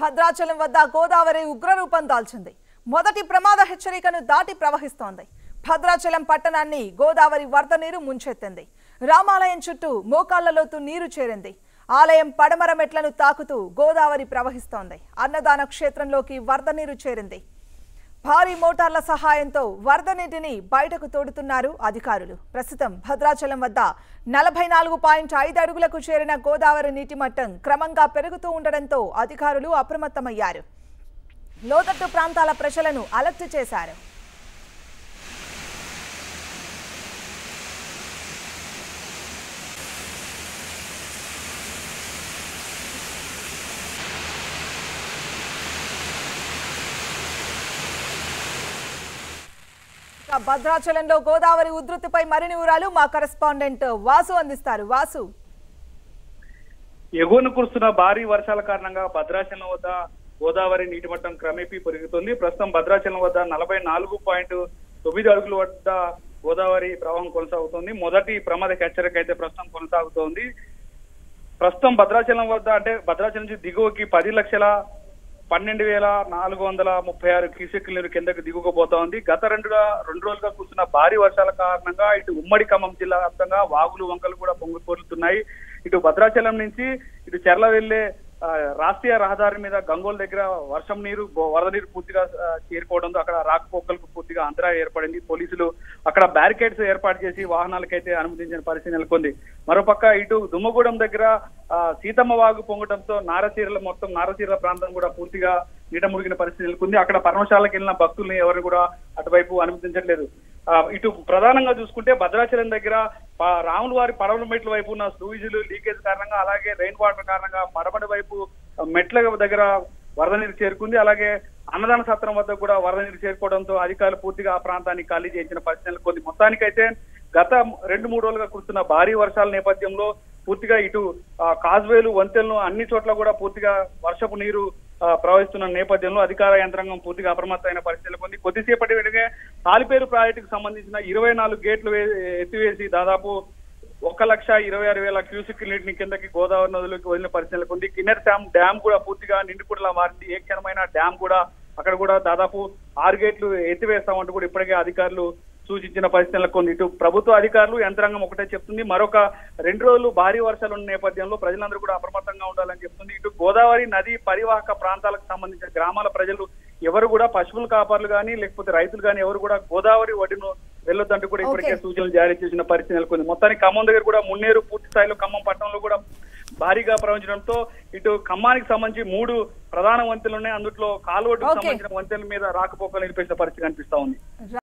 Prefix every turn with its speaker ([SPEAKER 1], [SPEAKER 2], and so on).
[SPEAKER 1] భద్రాచలం వద్ద గోదావరి ఉగ్రరూపం దాల్చింది మొదటి ప్రమాద హెచ్చరికను దాటి ప్రవహిస్తోంది భద్రాచలం పట్టణాన్ని గోదావరి వరద నీరు ముంచెత్తింది రామాలయం చుట్టూ మోకాళ్ల లోతు నీరు చేరింది ఆలయం పడమర మెట్లను తాకుతూ గోదావరి ప్రవహిస్తోంది అన్నదాన క్షేత్రంలోకి వరద నీరు చేరింది భారీ మోటార్ల సహాయంతో వరద నీటిని బయటకు తోడుతున్నారు అధికారులు ప్రస్తుతం భద్రాచలం వద్ద నలభై నాలుగు పాయింట్ ఐదు అడుగులకు చేరిన గోదావరి నీటి మట్టం క్రమంగా పెరుగుతూ ఉండడంతో అధికారులు అప్రమత్తమయ్యారు లోతట్టు ప్రాంతాల ప్రజలను అలర్ట్ చేశారు ఇక భద్రాచలంలో గోదావరి ఉధృతిపై మరిన్ని వివరాలు మా కరెస్పాండెంట్ వాసు అందిస్తారు వాసు
[SPEAKER 2] ఎగువన కురుస్తున్న భారీ వర్షాల కారణంగా భద్రాచలం వద్ద గోదావరి నీటి మట్టం క్రమేపీ పెరుగుతుంది ప్రస్తుతం భద్రాచలం వద్ద నలభై నాలుగు పాయింట్ తొమ్మిది అడుగుల వద్ద గోదావరి ప్రవాహం కొనసాగుతోంది మొదటి ప్రమాద హెచ్చరిక అయితే ప్రస్తుతం కొనసాగుతోంది ప్రస్తుతం భద్రాచలం వద్ద అంటే భద్రాచలం నుంచి దిగువకి పది లక్షల పన్నెండు వేల నాలుగు వందల ముప్పై ఆరు క్యూసెక్ నీరు కిందకు దిగుకుపోతా ఉంది గత రెండు రెండు రోజులుగా కురుస్తున్న భారీ వర్షాల కారణంగా ఇటు ఉమ్మడి ఖమ్మం జిల్లా వ్యాప్తంగా వాగులు వంకలు కూడా పొంగి పొరులుతున్నాయి ఇటు భద్రాచలం నుంచి ఇటు చెర్ల వెళ్లే ఆ, రాష్ట్రీయ రహదారి మీద గంగోల్ దగ్గర వర్షం నీరు గో- వరద నీరు పూర్తిగా ఆ, చేరుకోవడంతో అక్కడ రాకపోకలకు పూర్తిగా అంతరాయం ఏర్పడింది పోలీసులు అక్కడ బ్యారికేడ్స్ ఏర్పాటు చేసి వాహనాలకైతే అనుమతించిన పరిస్థితి నెలకొంది మరోపక్క ఇటు దుమ్మగూడెం దగ్గర ఆ, సీతమ్మ వాగు పొంగడంతో నారచీరల మొత్తం నారచీరల ప్రాంతం కూడా పూర్తిగా నీట మునిగిన పరిస్థితి నెలకొంది అక్కడ పర్ణశాలకు వెళ్ళిన భక్తుల్ని ఎవరిని కూడా అటువైపు అనుమతించట్లేదు ఆ, ఇటు ప్రధానంగా చూసుకుంటే భద్రాచలం దగ్గర ప- రాముల వారి పడవల మెట్ల వైపు ఉన్న స్లూయిజులు లీకేజ్ కారణంగా అలాగే రెయిన్ వాటర్ కారణంగా పడమటి వైపు ఆ, మెట్ల దగ్గర వరద నీరు చేరుకుంది అలాగే అన్నదాన సత్రం వద్ద కూడా వరద నీరు చేరుకోవడంతో అధికారులు పూర్తిగా ఆ ప్రాంతాన్ని ఖాళీ చేయించిన పరిస్థితి నెలకొంది మొత్తానికైతే గత రెండు మూడు రోజులుగా కురుస్తున్న భారీ వర్షాల నేపథ్యంలో పూర్తిగా ఇటు ఆ, కాజ్వేలు వంతెనలు అన్ని చోట్ల కూడా పూర్తిగా వర్షపు నీరు ఆ, ప్రవహిస్తున్న నేపథ్యంలో అధికార యంత్రాంగం పూర్తిగా అప్రమత్తమైన పరిస్థితి నెలకొంది కొద్దిసేపటి వెనుకే తాలిపేరు ప్రాజెక్టుకు సంబంధించిన ఇరవై నాలుగు గేట్లు వే- ఎత్తివేసి దాదాపు ఒక లక్ష ఇరవై ఆరు వేల క్యూసిక్ నీటిని కిందకి గోదావరి నదిలోకి వదిలిన పరిస్థితి నెలకొంది కిన్నెర్ డ్యామ్ డ్యామ్ కూడా పూర్తిగా నిండుకుడిలా మారింది ఏ క్షణమైన డ్యామ్ కూడా అక్కడ కూడా దాదాపు ఆరు గేట్లు ఎత్తివేస్తామంటూ కూడా ఇప్పటికే అధికారులు సూచించిన పరిస్థితి నెలకొంది ఇటు ప్రభుత్వ అధికారులు యంత్రాంగం ఒకటే చెప్తుంది మరొక రెండు రోజులు భారీ వర్షాలు ఉన్న నేపథ్యంలో ప్రజలందరూ కూడా అప్రమత్తంగా ఉండాలని చెప్తుంది ఇటు గోదావరి నది పరివాహక ప్రాంతాలకు సంబంధించిన గ్రామాల ప్రజలు ఎవరు కూడా పశువుల కాపర్లు కానీ లేకపోతే రైతులు కానీ ఎవరు కూడా గోదావరి ఒడిను వెళ్ళొద్దంటూ కూడా ఇప్పటికే
[SPEAKER 1] Okay.
[SPEAKER 2] సూచనలు జారీ చేసిన పరిస్థితి నెలకొంది మొత్తానికి ఖమ్మం దగ్గర కూడా మున్నేరు పూర్తి స్థాయిలో ఖమ్మం పట్టణంలో కూడా భారీగా ప్రవహించడంతో ఇటు ఖమ్మానికి సంబంధించి మూడు ప్రధాన వంతెనలు ఉన్నాయి అందులో కాలువట్టుకు
[SPEAKER 1] Okay.
[SPEAKER 2] సంబంధించిన వంతెనల మీద రాకపోకలు నిలిపేసిన పరిస్థితి కనిపిస్తా ఉంది